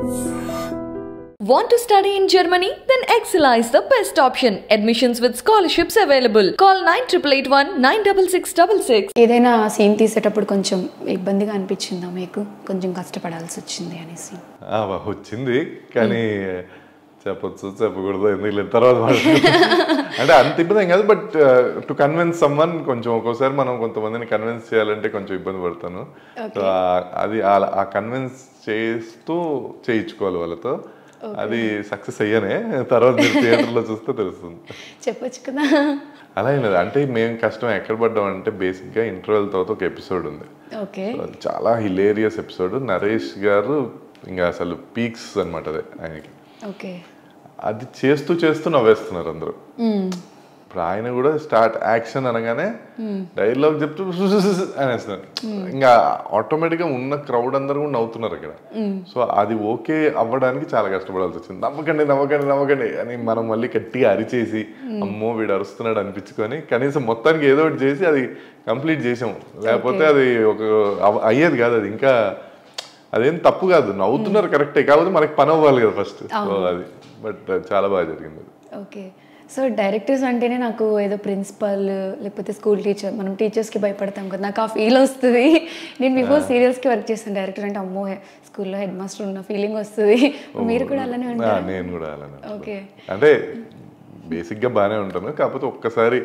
Want to study in Germany? Then Excella is the best option. Admissions with scholarships available. Call 9881 96666. ఏదైనా scene తీసేటప్పుడు కొంచెం ఇబ్బందిగా అనిపించిందా మీకు కొంచెం కష్టపడాల్సి వచ్చింది అనేసి ఆ, వచ్చింది కానీ చెప్పొచ్చు చెప్పకూడదు ఎందుకు తర్వాత మాట్లాడుకుందాం. అంటే అంత ఇబ్బంది ఏం కాదు బట్ టు కన్విన్స్ సమ్మన్ కొంచెం ఒక్కోసారి మనం కొంతమందిని కన్విన్స్ చేయాలంటే కొంచెం ఇబ్బంది పడతాను సో అది ఆ- ఆ కన్విన్స్ చేస్తూ చేయించుకోవాలి వాళ్ళతో అది సక్సెస్ అయ్యానే తర్వాత మీరు థియేటర్లో చూస్తే తెలుస్తుంది చెప్పొచ్చు కదా అలా ఏం లేదు అంటే మేము కష్టం ఎక్కడ పడ్డాం అంటే బేసిక్గా ఇంటర్వెల్ తర్వాత ఒక ఎపిసోడ్ ఉంది ఓకే అది చాలా హిలేరియస్ ఎపిసోడ్ నరేష్ గారు ఇంకా అసలు పీక్స్ అనమాట అది ఆయనకి ఓకే అది చేస్తూ చేస్తూ నవ్వేస్తున్నారు అందరూ ఇప్పుడు ఆయన కూడా స్టార్ట్ యాక్షన్ అనగానే డైలాగ్ చెప్తూ అనేస్తున్నారు ఇంకా ఆటోమేటిక్గా ఉన్న క్రౌడ్ అందరూ కూడా నవ్వుతున్నారు అక్కడ సో అది ఓకే అవ్వడానికి చాలా కష్టపడాల్సి వచ్చింది నవ్వకండి నవ్వకండి నవ్వకండి అని మనం మళ్ళీ గట్టిగా అరిచేసి అమ్మో వీడు అరుస్తున్నాడు అనిపించుకొని కనీసం మొత్తానికి ఏదో ఒకటి చేసి అది కంప్లీట్ చేసాం లేకపోతే అది ఒక అవ- అయ్యేది కాదు అది ఇంకా అదేం తప్పు కాదు నవ్వుతున్నారు కరెక్టే కాకపోతే మనకి పని అవ్వాలి కదా ఫస్ట్ సో అది బట్ చాలా బాగా జరిగింది అది ఓకే సో డైరెక్టర్స్ అంటేనే నాకు ఏదో ప్రిన్సిపల్ లేకపోతే స్కూల్ టీచర్ మనం టీచర్స్కి భయపడతాం కదా నాకు ఆ ఫీల్ వస్తుంది నేను బిఫోర్ సీరియల్స్కి వర్క్ చేస్తాను డైరెక్టర్ అంటే అమ్మో స్కూల్లో హెడ్ మాస్టర్ ఉన్న ఫీలింగ్ వస్తుంది మీరు కూడా అలానే ఆ, ఉంటారు నేను కూడా అలానే ఉంటాను. ఓకే అంటే బేసిక్గా బాగానే ఉంటాను కాకపోతే ఒక్కసారి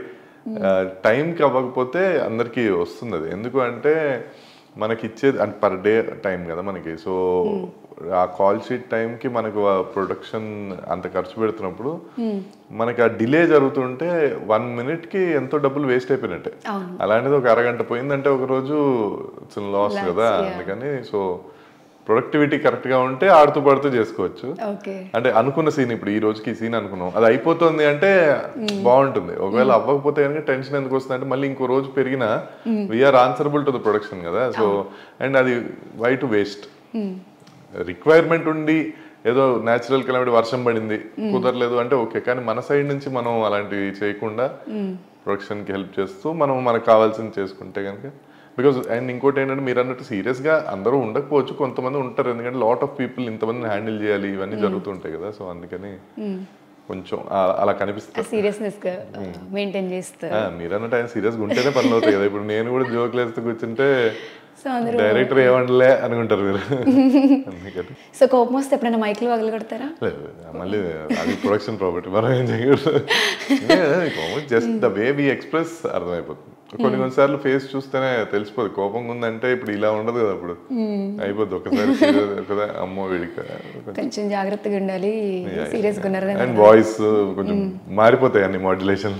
టైంకి అవ్వకపోతే అందరికీ వస్తుంది అది ఎందుకు అంటే మనకి ఇచ్చేది అంటే పర్ డే టైం కదా మనకి సో ఆ కాల్ షీట్ టైంకి మనకు ప్రొడక్షన్ అంత ఖర్చు పెడుతున్నప్పుడు మనకి ఆ డిలే జరుగుతుంటే వన్ మినిట్కి ఎంతో డబ్బులు వేస్ట్ అయిపోయినట్టే అవును. అలాంటిది ఒక అరగంట పోయిందంటే ఒక రోజు లాస్ కదా అందుకని సో ప్రొడక్టివిటీ కరెక్ట్గా ఉంటే ఆడుతూ పాడుతూ చేసుకోవచ్చు ఓకే అంటే అనుకున్న సీన్ ఇప్పుడు ఈ రోజుకి ఈ సీన్ అనుకున్నాం అది అయిపోతుంది అంటే బాగుంటుంది ఒకవేళ అవ్వకపోతే కనుక టెన్షన్ ఎందుకు వస్తుంది అంటే మళ్ళీ ఇంకో రోజు పెరిగినా we're answerable to the production కదా సో అండ్ అది వై టు వేస్ట్ రిక్వైర్మెంట్ ఉండి ఏదో న్యాచురల్ కెలామిటీ వర్షం పడింది కుదరలేదు అంటే ఓకే కానీ మన సైడ్ నుంచి మనం అలాంటివి చేయకుండా ప్రొడక్షన్కి హెల్ప్ చేస్తూ మనం మనకు కావాల్సింది చేసుకుంటే కనుక బికాజ్ అండ్ ఇంకోటి ఏంటంటే మీరు అన్నట్టు సీరియస్గా అందరూ ఉండకపోవచ్చు కొంతమంది ఉంటారు ఎందుకంటే లాట్ ఆఫ్ పీపుల్ ఇంతమందిని హ్యాండిల్ చేయాలి ఇవన్నీ జరుగుతుంటాయి కదా సో అందుకని కొంచెం ఆ- అలా కనిపిస్తుంది సీరియస్నెస్గా మెయింటైన్ చేస్తారు ఆ, మీరు అన్నట్టు ఆయన సీరియస్గా ఉంటేనే పనులు అవుతాయి కదా ఇప్పుడు నేను కూడా జోకులు వేస్తూ కూర్చుంటే సో అందరూ డైరెక్టర్ ఏమంటలే అనుకుంటారు మీరు అందుకని సో కోపం వస్తే ఎప్పుడైనా మైక్లో వగలగొడతారా లేదు, మళ్ళీ అది ప్రొడక్షన్ ప్రాపర్టీ మనం ఏం చేయకూడదు just the way we express అర్థమైపోతుంది కొన్ని కొన్నిసార్లు ఫేస్ చూస్తేనే తెలిసిపోదు కోపంగా ఉందంటే ఇప్పుడు ఇలా ఉండదు కదా అప్పుడు అయిపోద్ది ఒకసారి serious- ఒకసారి అమ్మో వీడికి కొంచెం జాగ్రత్తగా ఉండాలి సీరియస్గా ఉన్నారని అండ్ వాయిస్ కొంచెం మారిపోతాయి అన్ని మాడ్యులేషన్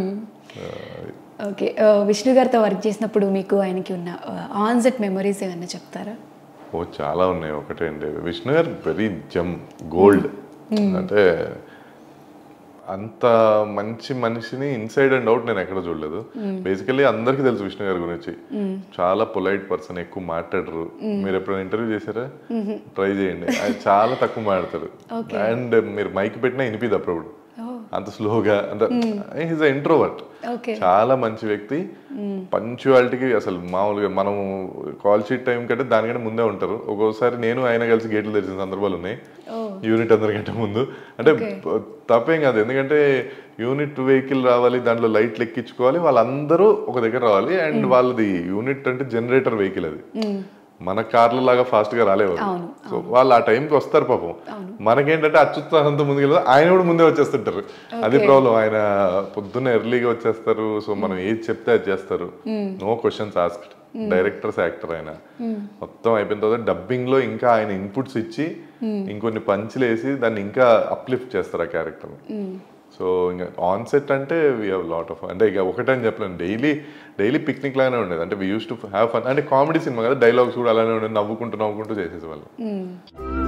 ఓకే విష్ణు గారితో వర్క్ చేసినప్పుడు మీకు ఆయనకి ఉన్న ఆన్ సెట్ మెమరీస్ ఏమన్నా చెప్తారా ఓ చాలా ఉన్నాయి ఒకటే అండి విష్ణు గారు వెరీ జమ్ గోల్డ్ అంటే అంత మంచి మనిషిని ఇన్సైడ్ అండ్ అవుట్ నేను ఎక్కడ చూడలేదు బేసికల్లీ అందరికీ తెలుసు విష్ణు గారి గురించి చాలా పొలైట్ పర్సన్ ఎక్కువ మాట్లాడరు మీరు ఎప్పుడైనా ఇంటర్వ్యూ చేశారా ట్రై చేయండి ఆయన చాలా తక్కువ మాట్లాడతారు అండ్ మీరు మైక్ పెట్టినా వినిపిది అప్పుడప్పుడు అంత స్లోగా అంటే ఈజ్ ఇంట్రోవర్ట్ ఓకే చాలా మంచి వ్యక్తి పంచువాలిటీకి అసలు మామూలుగా మనం కాల్ షీట్ టైం కంటే దానికంటే ముందే ఉంటారు ఒక్కోసారి నేను ఆయన కలిసి గేట్లు తెరిచిన సందర్భాలు ఉన్నాయి యూనిట్ అందరికంటే ముందు అంటే ప- తప్పేం కాదు ఎందుకంటే యూనిట్ వెహికల్ రావాలి దాంట్లో లైట్లు ఎక్కించుకోవాలి వాళ్ళందరూ ఒక దగ్గర రావాలి అండ్ వాళ్ళది యూనిట్ అంటే జనరేటర్ వెహికల్ అది మన కార్ల లాగా ఫాస్ట్ గా రాలేవారు సో వాళ్ళు ఆ టైంకి వస్తారు పాపం మనకేంటంటే అచ్యుత్సాహంతో ముందుకెళ్తే ఆయన కూడా ముందే వచ్చేస్తుంటారు అది ప్రాబ్లం ఆయన పొద్దున్న ఎర్లీగా వచ్చేస్తారు సో మనం ఏది చెప్తే అది చేస్తారు no questions asked directors actor ఆయన మొత్తం అయిపోయిన తర్వాత డబ్బింగ్ లో ఇంకా ఆయన ఇన్పుట్స్ ఇచ్చి ఇంకొన్ని పంచులు వేసి దాన్ని ఇంకా అప్లిఫ్ట్ చేస్తారు ఆ క్యారెక్టర్ సో ఇంకా ఆన్ సెట్ అంటే వీ హ్యావ్ లాట్ ఆఫ్ అంటే ఇక ఒకటని చెప్పలేను డైలీ డైలీ పిక్నిక్ లాగానే ఉండేది అంటే we use to have fun అంటే కామెడీ సినిమా కదా డైలాగ్స్ కూడా అలానే ఉండేది నవ్వుకుంటూ నవ్వుకుంటూ చేసేసేవాళ్ళు